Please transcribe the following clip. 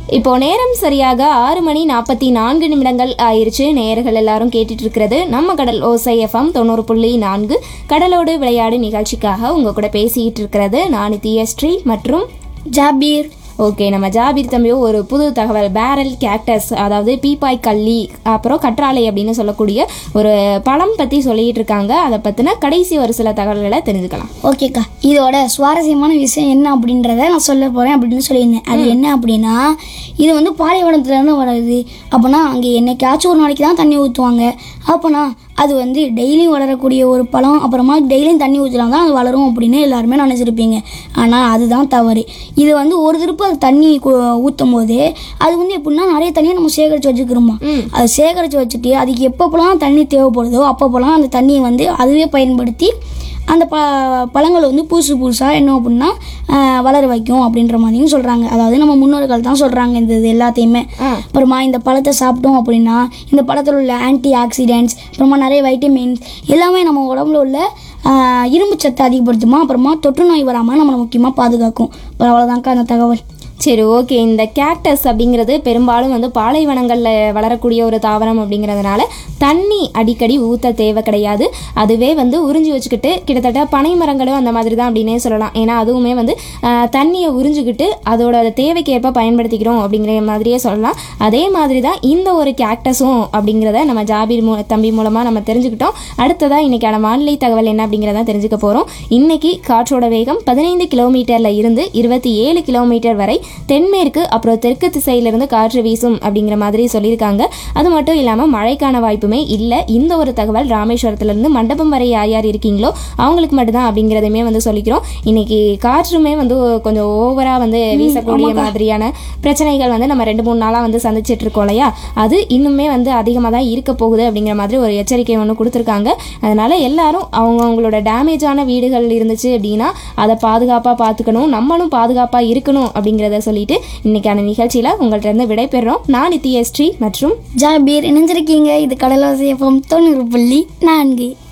இப்போ நேரம் சரியாக ஆறு மணி நாற்பத்தி நான்கு நிமிடங்கள் ஆயிருச்சு நேயர்கள் எல்லாரும் கேட்டுட்டு இருக்கிறது நம்ம கடல் ஓசை எஃப்எம் தொண்ணூறு புள்ளி நான்கு கடலோடு விளையாடு நிகழ்ச்சிக்காக உங்க கூட பேசிட்டு இருக்கிறது நான் தியஸ்ரீ மற்றும் ஜாபீர் ஓகே நம்ம ஜாபீர் தம்பியோ ஒரு புது தகவல் பேரல் கேக்டஸ் அதாவது பீப்பாய் கள்ளி அப்புறம் கற்றாழை அப்படின்னு சொல்லக்கூடிய ஒரு பழம் பற்றி சொல்லிட்டு இருக்காங்க அதை பற்றின கடைசி ஒரு சில தகவல்களை தெரிஞ்சுக்கலாம் ஓகேக்கா இதோட சுவாரஸ்யமான விஷயம் என்ன அப்படின்றத நான் சொல்ல போகிறேன் அப்படின்னு சொல்லியிருந்தேன் அது என்ன அப்படின்னா இது வந்து பாலைவனத்துலேருந்து வருது அப்போனா அங்கே என்னைக்காச்சும் ஒரு நாளைக்கு தான் தண்ணி ஊற்றுவாங்க அப்போனா அது வந்து டெய்லியும் வளரக்கூடிய ஒரு பழம் அப்புறமா டெய்லியும் தண்ணி ஊற்றினா தான் அது வளரும் அப்படின்னு எல்லாருமே நினச்சிருப்பீங்க ஆனால் அதுதான் தவறு இது வந்து ஒரு திருப்பு அது தண்ணி ஊற்றும் போது அது வந்து எப்படின்னா நிறைய தண்ணியை நம்ம சேகரித்து வச்சுக்கிறோமா அது சேகரித்து வச்சுட்டு அதுக்கு எப்பப்போலாம் தண்ணி தேவைப்படுதோ அப்பப்போலாம் அந்த தண்ணியை வந்து அதுவே பயன்படுத்தி அந்த ப பழங்களை வந்து புதுசு புதுசாக என்ன அப்படின்னா ஆஹ், வளர வைக்கும் அப்படின்ற மாதிரியும் சொல்கிறாங்க அதாவது நம்ம முன்னோர்கள் தான் சொல்கிறாங்க இந்த இது எல்லாத்தையுமே அப்புறமா இந்த பழத்தை சாப்பிட்டோம் அப்படின்னா இந்த பழத்தில் உள்ள ஆன்டி ஆக்சிடென்ட்ஸ் அப்புறமா நிறைய வைட்டமின்ஸ் எல்லாமே நம்ம உடம்புல உள்ள ஆஹ், இரும்பு சத்தை அதிகப்படுத்துமா அப்புறமா தொற்று நோய் வராமல் நம்மளை முக்கியமாக பாதுகாக்கும் அப்புறம் அவ்வளோதான்க்கா அந்த தகவல் சரி ஓகே இந்த கேக்டஸ் அப்படிங்கிறது பெரும்பாலும் வந்து பாலைவனங்களில் வளரக்கூடிய ஒரு தாவரம் அப்படிங்கிறதுனால தண்ணி அடிக்கடி ஊற்ற தேவை கிடையாது அதுவே வந்து உறிஞ்சி வச்சுக்கிட்டு கிட்டத்தட்ட பனை மரங்களும் அந்த மாதிரி தான் அப்படின்னே சொல்லலாம் ஏன்னா அதுவுமே வந்து ஆஹ், தண்ணியை உறிஞ்சிக்கிட்டு அதோட தேவைக்கேற்ப பயன்படுத்திக்கிறோம் அப்படிங்கிற மாதிரியே சொல்லலாம் அதே மாதிரி தான் இந்த ஒரு கேக்டஸும் அப்படிங்கிறத நம்ம ஜாபீர் மூ தம்பி மூலமாக நம்ம தெரிஞ்சுக்கிட்டோம் அடுத்ததாக இன்னைக்கான வானிலை தகவல் என்ன அப்படிங்கிறத தெரிஞ்சுக்க போகிறோம் இன்னைக்கு காற்றோட வேகம் பதினைந்து கிலோமீட்டரில் இருந்து இருபத்தி ஏழு கிலோமீட்டர் வரை தென்மேற்கு அப்புறம் தெற்கு திசையிலிருந்து காற்று வீசும் அப்படிங்கிற மாதிரி சொல்லியிருக்காங்க அது மட்டும் இல்லாமல் மழைக்கான வாய்ப்புமே இல்லை இந்த ஒரு தகவல் ராமேஸ்வரத்துலேருந்து மண்டபம் வரை யார் யார் இருக்கீங்களோ அவங்களுக்கு மட்டும்தான் அப்படிங்கிறதையுமே வந்து சொல்லிக்கிறோம் இன்னைக்கு காற்றுமே வந்து கொஞ்சம் ஓவராக வந்து வீசக்கூடிய மாதிரியான பிரச்சனைகள் வந்து நம்ம ரெண்டு மூணு நாளாக வந்து சந்திச்சிட்டு இருக்கோம் இல்லையா அது இன்னுமே வந்து அதிகமாக தான் இருக்க போகுது அப்படிங்கிற மாதிரி ஒரு எச்சரிக்கை ஒன்று கொடுத்துருக்காங்க அதனால எல்லாரும் அவங்க அவங்களோட டேமேஜான வீடுகள் இருந்துச்சு அப்படின்னா அதை பாதுகாப்பாக பார்த்துக்கணும் நம்மளும் பாதுகாப்பாக இருக்கணும் அப்படிங்கிறத சொல்லிட்டு இன்னைக்கான நிகழ்ச்சியில் உங்கள்கிட்ட இருந்து விடைபெறுறோம் நான் நித்யஸ்ரீ மற்றும் ஜாபீர் இணைஞ்சிருக்கீங்க இது கடலோசை எஃப்எம் தொண்ணூறு புள்ளி நான்கு